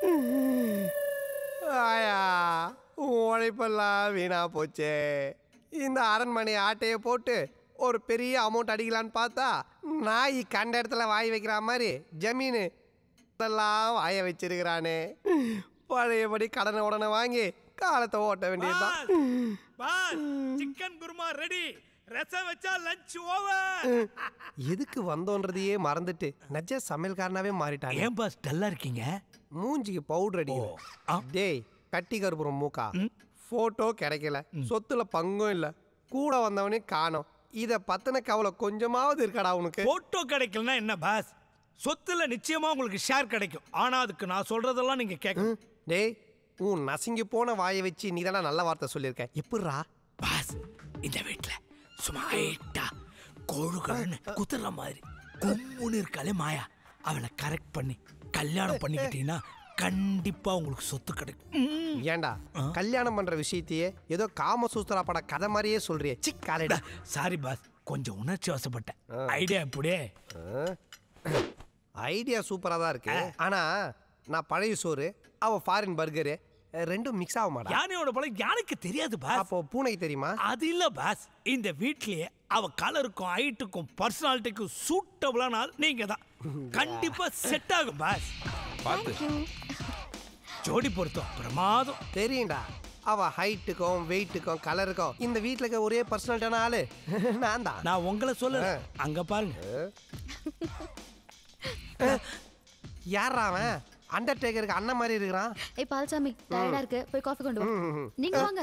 ஆயா உன் உழைப்பெல்லாம் வீணா போச்சே இந்த அரண்மனை ஆட்டையை போட்டு ஒரு பெரிய அமௌண்ட் அடிக்கலான்னு பார்த்தா நாய் கண்ட இடத்துல வாய் வைக்கிற மாதிரி ஜமீனு இதெல்லாம் வாய வச்சிருக்கிறானே பழையபடி கடனை உடனே வாங்கி காலத்தை ஓட்ட வேண்டியதுதான் boss chicken kurma ready rasam வச்சா லஞ்ச் ஓவர் எதுக்கு வந்தோன்றதையே மறந்துட்டு நஜ சமையல்காரனாவே மாறிட்டாங்க ஏன் பாஸ் டல்லா இருக்கீங்க மூஞ்சிக்கு பவுடர் அடிக்கல டேய் கட்டி கருப்புறம் மூக்கா போட்டோ கிடைக்கல சொத்துல பங்கும் இல்ல கூட வந்தவனே காணோம் இத பத்தின கவலை கொஞ்சமாவது இருக்கடா உனக்கு போட்டோ கிடைக்கலனா என்ன பாஸ் சொத்துல நிச்சயமா உங்களுக்கு ஷேர் கிடைக்கும் ஆனா அதுக்கு நான் சொல்றதெல்லாம் நீங்க கேட்கணும் டேய் உன் நசுங்கி போன வாயை வச்சு நீ நல்ல வார்த்தை சொல்லியிருக்க எப்படிரா பாஸ் இந்த வீட்ல சும்மா ஹைட்டா கோழுகள்னு குத்துற மாதிரி கும்முன்னு இருக்காளே மாயா அவளை கரெக்ட் பண்ணி கல்யாணம் பண்ணிக்கிட்டீங்கன்னா கண்டிப்பா உங்களுக்கு சொத்து கிடைக்கும் ஏன்டா கல்யாணம் பண்ற விஷயத்தையே ஏதோ காமசூத்திரா பட கதை மாதிரியே சொல்றியே சிக் காலைடா சாரி பாஸ் கொஞ்சம் உணர்ச்சி வசப்பட்டேன் ஐடியா இப்படியே ஐடியா சூப்பரா தான் இருக்கு ஆனா நான் பழைய சோறு அவ ஃபாரின் பர்கரு ரெண்டும் மிக்ஸ் ஆக மாட்டா யானையோட பழம் யானைக்கு தெரியாது பாஸ் அப்போ பூனைக்கு தெரியுமா அது இல்ல பாஸ் இந்த வீட்லயே அவ கலருக்கும் ஹைட்டுக்கும் பர்சனாலிட்டிக்கும் சூட்டபிளான ஆள் நீங்க தான் கண்டிப்பா செட் ஆகும் பாஸ் பார்த்து ஜோடி பொருத்தம் பிரமாதம் தெரியும்டா அவ ஹைட்டுக்கும் வெயிட்டுக்கும் கலருக்கும் இந்த வீட்ல இருக்க ஒரே பர்சனாலிட்டான ஆளு நான் தான் நான் உங்களை சொல்ல அங்க பாருங்க யாரா அவன் அண்டர்டேக்கருக்கு அண்ணன் மாதிரி இருக்கிறான் ஏய் பால்சாமி டயர்டா இருக்கு போய் காஃபி கொண்டு வா நீங்க வாங்க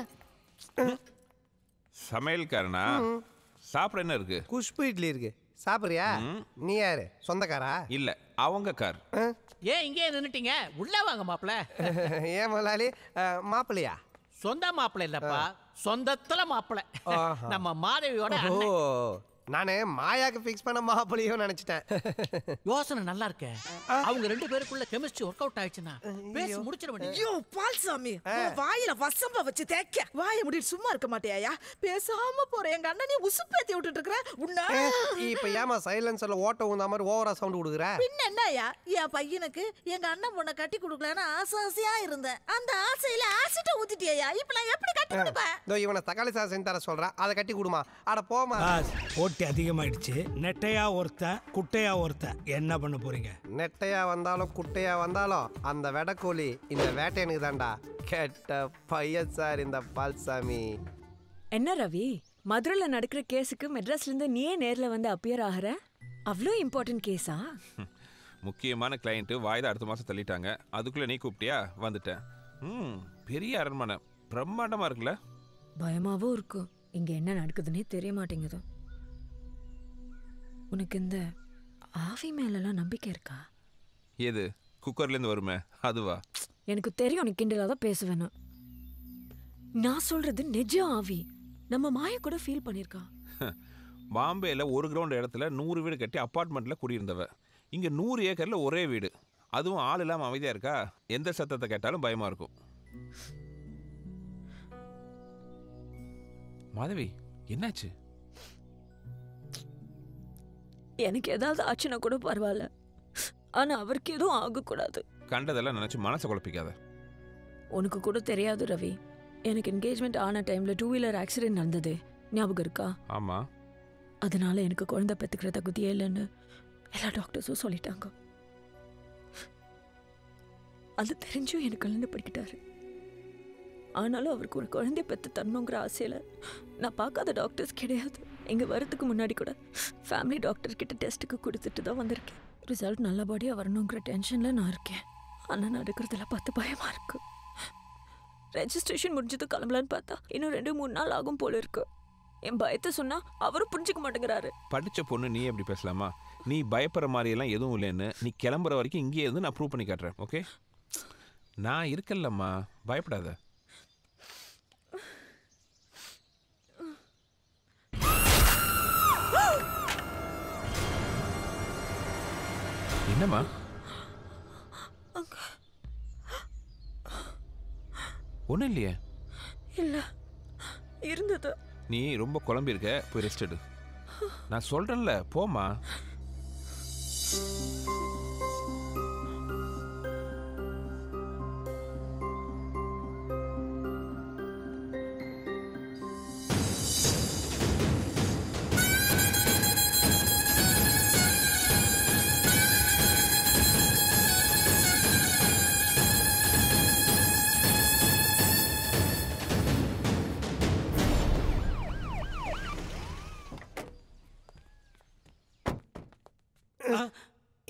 சமையல்காரனா சாப்பிட என்ன இருக்கு குஷ்பு இட்லி இருக்கு சாப்பிடுறியா நீ யாரு சொந்தக்காரா இல்ல அவங்க கார் ஏன் இங்கே நின்னுட்டீங்க உள்ள வாங்க மாப்பிள ஏன் முதலாளி அஹ், மாப்பிள்ளையா சொந்த மாப்பிள இல்லப்பா சொந்தத்துல மாப்பிள ஆஹா. நம்ம மாதவியோட ஓ அண்ணன். நானு மாயாக்கு ஃபிக்ஸ் பண்ண மாப்பிள்ளையோ நினைச்சிட்டேன் யோசனை நல்லா இருக்க அவங்க ரெண்டு பேருக்குள்ள கெமிஸ்ட்ரி ஒர்க் அவுட் ஆயிடுச்சுன்னா பேசி முடிச்சிட வேண்டியது ஐயோ பால்சாமி உன் வாயில வசம்ப வச்சு தேய்க்க வாய முடிட்டு சும்மா இருக்க மாட்டியாயா பேசாம போற எங்க அண்ணனே உசுப்பேத்தி விட்டுட்டு இருக்கிற உன்ன இப்ப ஏமா சைலன்சர்ல ஓட்ட ஊந்த மாதிரி ஓவரா சவுண்ட் கொடுக்குற பின்ன என்னய்யா என் பையனுக்கு எங்க அண்ணன் பொண்ணை கட்டி கொடுக்கலன்னு ஆசை ஆசையா இருந்தேன் அந்த ஆசையில ஆசிட்ட ஊத்திட்டியா இப்ப நான் எப்படி கட்டி கொடுப்பேன் இதோ இவனை தக்காளி சாதம் செஞ்சு தர சொல்றேன் அதை கட்டி கொடுமா அட போமா பாஸ் போட்டி அதிகமாயிடுச்சு நெட்டையா ஒருத்தன் குட்டையா ஒருத்தன் என்ன பண்ண போறீங்க நெட்டையா வந்தாலும் குட்டையா வந்தாலும் அந்த வெடக்கோழி இந்த வேட்டையனுக்கு தான்டா கெட்ட பையன் சார் இந்த பால்சாமி என்ன ரவி மதுரையில் நடக்கிற கேஸுக்கு மெட்ராஸ்ல இருந்து நீயே நேர்ல வந்து அப்பியர் ஆகுற அவ்வளோ இம்பார்ட்டன்ட் கேஸா முக்கியமான கிளையண்ட்டு வாய்தா அடுத்த மாசம் தள்ளிட்டாங்க அதுக்குள்ள நீ கூப்பிட்டியா வந்துட்டேன் ம் பெரிய அரண்மனை பிரம்மாண்டமா இருக்குல்ல பயமாவும் இருக்கும் இங்க என்ன நடக்குதுன்னே தெரிய மாட்டேங்குது உனக்கு இந்த ஆவி மேலெல்லாம் நம்பிக்கை இருக்கா எது குக்கர்லேருந்து வருமே அதுவா எனக்கு தெரியும் நீ கிண்டலாக தான் பேசுவேன்னு நான் சொல்றது நிஜ ஆவி நம்ம மாய கூட ஃபீல் பண்ணிருக்கா பாம்பேல ஒரு கிரவுண்ட் இடத்துல நூறு வீடு கட்டி அப்பார்ட்மெண்ட்டில் குடியிருந்தவ இங்கே நூறு ஏக்கரில் ஒரே வீடு அதுவும் ஆள் இல்லாமல் அமைதியாக இருக்கா எந்த சத்தத்தை கேட்டாலும் பயமாக இருக்கும் மாதவி என்னாச்சு எனக்கு ஏதாவது ஆச்சுன்னா கூட பரவாயில்ல ஆனா அவருக்கு எதுவும் ஆகக்கூடாது கண்டதெல்லாம் நினச்சி மனசை குழப்பிக்காத உனக்கு கூட தெரியாது ரவி எனக்கு என்கேஜ்மெண்ட் ஆன டைம்ல டூ வீலர் ஆக்சிடென்ட் நடந்தது ஞாபகம் இருக்கா ஆமாம் அதனால எனக்கு குழந்தை பெத்துக்கிற தகுதியே இல்லைன்னு எல்லா டாக்டர்ஸும் சொல்லிட்டாங்க அது தெரிஞ்சும் எனக்கு கல்யாணம் படிக்கிட்டாரு ஆனாலும் அவருக்கு ஒரு குழந்தைய பெற்று தரணுங்கிற ஆசையில் நான் பார்க்காத டாக்டர்ஸ் கிடையாது இங்கே வரதுக்கு முன்னாடி கூட ஃபேமிலி டாக்டர் கிட்ட டெஸ்ட்டுக்கு கொடுத்துட்டு தான் வந்திருக்கேன் ரிசல்ட் நல்லபடியாக வரணுங்கிற டென்ஷனில் நான் இருக்கேன் ஆனால் நடக்கிறதுல பார்த்து பயமாக இருக்கு ரெஜிஸ்ட்ரேஷன் முடிஞ்சது கிளம்பலான்னு பார்த்தா இன்னும் ரெண்டு மூணு நாள் ஆகும் போல இருக்கு என் பயத்தை சொன்னா அவரும் புரிஞ்சுக்க மாட்டேங்கிறாரு படித்த பொண்ணு நீ எப்படி பேசலாமா நீ பயப்படுற மாதிரியெல்லாம் எதுவும் இல்லைன்னு நீ கிளம்புற வரைக்கும் இங்கேயே இருந்து நான் ப்ரூவ் பண்ணி காட்டுறேன் ஓகே நான் இருக்கல்லம்மா பயப்படாத என்னம்மா ஒன்றும் இல்லையே இல்ல இருந்தது நீ ரொம்ப குழம்பியிருக்க போய் ரெஸ்ட் எடு நான் சொல்கிறேன்ல போம்மா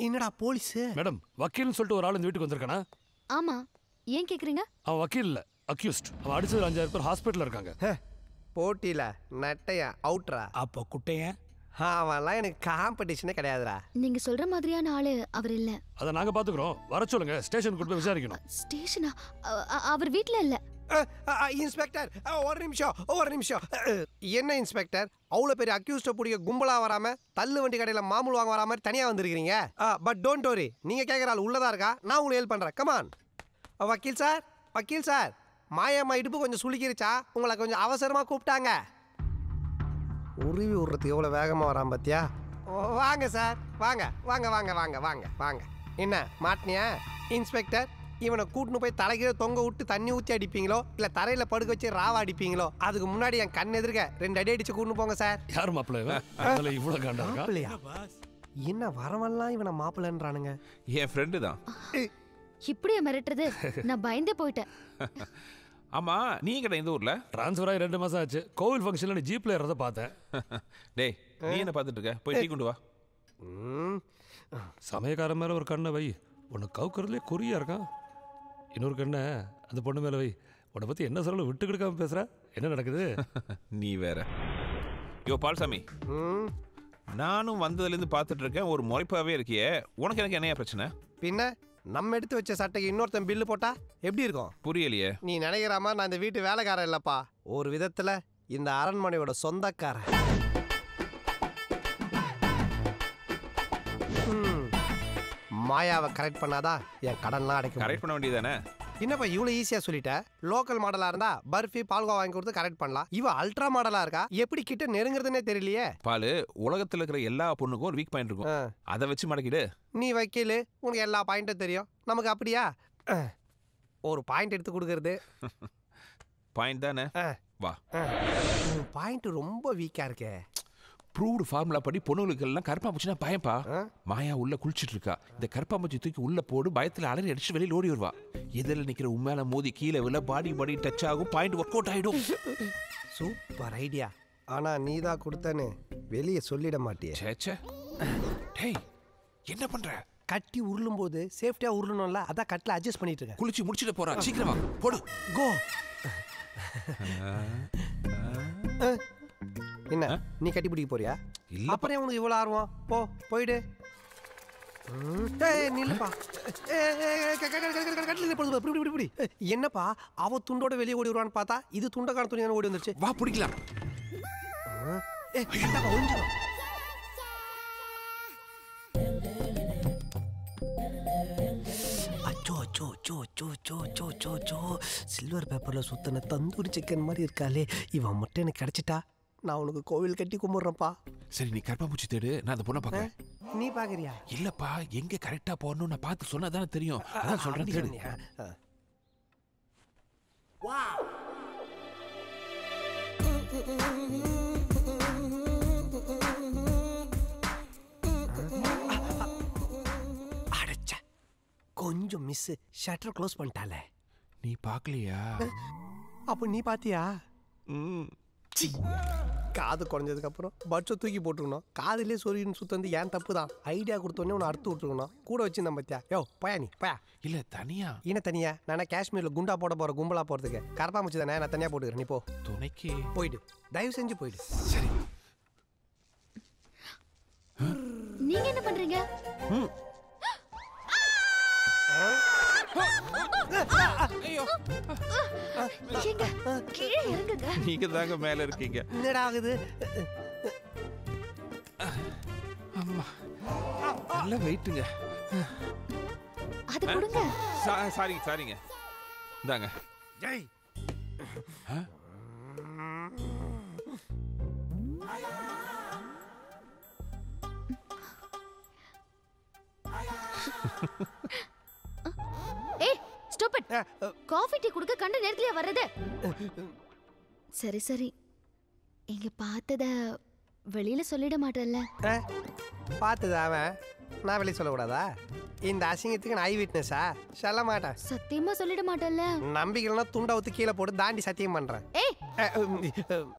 என்னடா போலீஸு மேடம் வக்கீல்னு சொல்லிட்டு ஒரு ஆள் இந்த வீட்டுக்கு வந்திருக்கானா ஆமா ஏன் கேக்குறீங்க அவன் வக்கீல் இல்ல அக்யூஸ்ட் அவன் அடிச்சது அஞ்சாயிரம் பேர் ஹாஸ்பிட்டல்ல இருக்காங்க போட்டியில நட்டையா அவுட்ரா அப்போ குட்டையன் அவன்லாம் எனக்கு காம்படிஷனே கிடையாதுடா நீங்க சொல்ற மாதிரியான ஆளு அவர் இல்ல அதை நாங்க பாத்துக்கிறோம் வர சொல்லுங்க ஸ்டேஷன் கூட்டு போய் விசாரிக்கணும் ஸ்டேஷனா அ- அ- அவர் வீட்ல இல்ல அஹ், அஹ், இன்ஸ்பெக்டர் அஹ், ஒரு நிமிஷம் ஒரு நிமிஷம் அஹ், என்ன இன்ஸ்பெக்டர் அவ்வளோ பெரிய அக்யூஸ்ட பிடிக்க கும்பலா வராம தள்ளு வண்டி கடையில் மாமூல் வாங்க வரா மாதிரி தனியாக வந்திருக்கிறீங்க பட் டோன்ட் வரி நீங்கள் கேட்குற ஆள் உள்ளதா இருக்கா நான் உங்களுக்கு ஹெல்ப் பண்ணுறேன் கமான் வக்கீல் சார் வக்கீல் சார் மாயம்மா இடுப்பு கொஞ்சம் சுளுக்கிருச்சா உங்களை கொஞ்சம் அவசரமாக கூப்பிட்டாங்க உருவி விடுறதுக்கு எவ்வளோ வேகமாக வரான் பார்த்தியா வாங்க சார் வாங்க வாங்க வாங்க வாங்க வாங்க வாங்க என்ன மாட்டினியா இன்ஸ்பெக்டர் இவனை கூட்டின்னு போய் தலைகீழ தொங்க விட்டு தண்ணி ஊற்றி அடிப்பீங்களோ இல்லை தரையில் படுக்க வச்சு ராவா அடிப்பீங்களோ அதுக்கு முன்னாடி என் கண் எதிர்க்க ரெண்டு அடி அடிச்சு கூட்டின்னு போங்க சார் யார் மாப்பிள்ள இவன் அதுல இவ்வளவு காண்டா இருக்கா மாப்பிள்ளையா என்ன வரவெல்லாம் இவனை மாப்பிள்ளைன்றானுங்க என் ஃப்ரெண்டு தான் இப்படியா மிரட்டுறது நான் பயந்தே போயிட்டேன் ஆமா நீ கடை இந்த ஊர்ல டிரான்ஸ்ஃபர் ஆகி ரெண்டு மாசம் ஆச்சு கோவில் ஃபங்க்ஷன்ல நீ ஜீப்ல ஏறத பார்த்தேன் டேய் நீ என்ன பார்த்துட்டு இருக்க போய் டீ கொண்டு வா ம் சமயக்காரன் மேல ஒரு கண்ணை வை உன்னை கவுக்கிறதுலே குறியா இருக்கான் இன்னொரு கண்ணை அந்த பொண்ணு மேல வை உன்னை பத்தி என்ன சொல்ல விட்டு கொடுக்காம பேசுற என்ன நடக்குது நீ வேற யோ பால்சாமி ம் நானும் வந்ததுலேருந்து பார்த்துட்டு இருக்கேன் ஒரு முறைப்பாவே இருக்கியே உனக்கு எனக்கு என்னையா பிரச்சனை பின்ன நம்ம எடுத்து வச்ச சட்டைக்கு இன்னொருத்தன் பில்லு போட்டா எப்படி இருக்கும் புரியலையே நீ நினைக்கிற மாதிரி நான் இந்த வீட்டு வேலைக்காரன் இல்லப்பா ஒரு விதத்துல இந்த அரண்மனையோட சொந்தக்காரன் ம். மாயாவை கரெக்ட் பண்ணாதான் என் கடன்லாம் அடைக்க முடியும். கரெக்ட் பண்ண வேண்டியதானே என்னப்பா இவ்வளோ ஈஸியா சொல்லிட்ட லோக்கல் மாடலா இருந்தா பர்ஃபி பால்கோவா வாங்கி கொடுத்து கரெக்ட் பண்ணலாம் இவ அல்ட்ரா மாடலா இருக்கா எப்படி கிட்ட நெருங்குறதுனே தெரியலையே பாலு உலகத்துல இருக்கிற எல்லா பொண்ணுக்கும் ஒரு வீக் பாயிண்ட் இருக்கும் ஆ. அதை வச்சு மடக்கிடு நீ வக்கீல் உனக்கு எல்லா பாயிண்ட்டும் தெரியும் நமக்கு அப்படியா அஹ். ஒரு பாயிண்ட் எடுத்து கொடுக்கறது பாயிண்ட் தானே ஆ. வா பாயிண்ட் ரொம்ப வீக்கா இருக்கே ப்ரூவ்டு ஃபார்முலா படி பொண்ணுங்களுக்கு எல்லாம் கருப்பாம்பூச்சினா பயம்பா ஆ? மாயா உள்ள குளிச்சிட்டு இருக்கா இந்த கருப்பாம்பூச்சி தூக்கி உள்ள போடு பயத்துல அலறி அடிச்சு வெளியில ஓடி வருவா எதிரில் நிக்கிற உண்மையில மோதி கீழே விழ பாடி பாடி டச் ஆகும் பாயிண்ட் ஒர்க் அவுட் ஆயிடும் சூப்பர் ஐடியா ஆனா நீ தான் கொடுத்தன்னு வெளியே சொல்லிட மாட்டியே சேச்சே டேய் என்ன பண்ற கட்டி உருளும் போது சேஃப்டியா உருளணும்ல அதான் கட்டில் அட்ஜஸ்ட் பண்ணிட்டு இருக்கேன் குளிச்சு முடிச்சிட்டு போறா சீக்கிரமா போடு கோ என்ன நீ கட்டி பிடிக்க போறியா இல்ல அப்புறம் உனக்கு இவ்வளவு ஆர்வம் போ போயிடு ம். ஏய், நில்லுப்பா. ஏய், ஏய், ஏய், க- க- க- க- க- கட்டில போடுது, இப்படி, இப்படி, இப்படி, இப்படி. என்னப்பா அவ துண்டோட வெளியே ஓடி வருவான்னு பார்த்தா இது துண்டக்கான துணி ஓடி வந்துருச்சு வா பிடிக்கலாம் ஏய், கட்டாப்பா, ஒளிஞ்சிரும். அச்சோ அச்சோ அச்சோ அச்சோ அச்சோ அச்சோ அச்சோ அச்சோ சில்வர் பேப்பர்ல சுத்தின தந்தூரி சிக்கன் மாதிரி இருக்காளே இவன் மட்டும் எனக்கு கிடைச்சிட்டா நான் உனக்கு கோவில் கட்டி கும்பிடுறேன்ப்பா சரி நீ கருப்பாம்பூச்சி தேடு நான் அந்த பொண்ணை பார்க்கறேன் நீ பாக்குறியா இல்லப்பா எங்க கரெக்டா போகணும் நான் பார்த்து சொன்னா தானே தெரியும் அதான் சொல்றேன் அப்படி தேடு சொன்னியா? ஆ. அடச்சே. கொஞ்சம் மிஸ் ஷட்டர் க்ளோஸ் பண்ணிட்டாலே நீ பார்க்கலையா அப்போ நீ பாத்தியா ம் சி. காது குறைஞ்சதுக்கு அப்புறம் பட்சை தூக்கி போட்டுக்கணும் காதுலயே சொருகின்னு சுத்த வந்து ஏன் தப்பு தான் ஐடியா கொடுத்தோன்னே உன்னை அறுத்து விட்டுருக்கணும் கூட வச்சிருந்தேன் பத்தியா யோ பயா நீ பயா இல்ல தனியா என்ன தனியா நானே காஷ்மீர்ல குண்டா போட போற கும்பலா போறதுக்கு கரப்பாம்பூச்சி தானே நான் தனியா போட்டுக்கிறேன் நீ போ துணைக்கு போயிடு தயவு செஞ்சு போயிடு சரி நீங்க என்ன பண்றீங்க ஏங்க கீழே இறங்குங்க நீங்க தாங்க மேல இருக்கீங்க என்னடா ஆகுது ஆமா நல்ல வெயிட்டுங்க அது கொடுங்க சாரி சாரிங்க இந்தாங்க ஜெய் ஏய் ஸ்டாப் இட் காஃபி டீ குடுக்க கண்ட நேரத்துலயே வர்றது சரி சரி இங்க பார்த்தத வெளியில சொல்லிட மாட்டேன்ல பார்த்தது அவன் நான் வெளியே சொல்லக்கூடாதா இந்த அசிங்கத்துக்கு நான் ஐ விட்னஸா சொல்ல மாட்டேன் சத்தியமா சொல்லிட மாட்டேன்ல நம்பிக்கைனா துண்டை ஊத்து கீழே போட்டு தாண்டி சத்தியம் பண்றேன் ஏய் அஹ், உம்,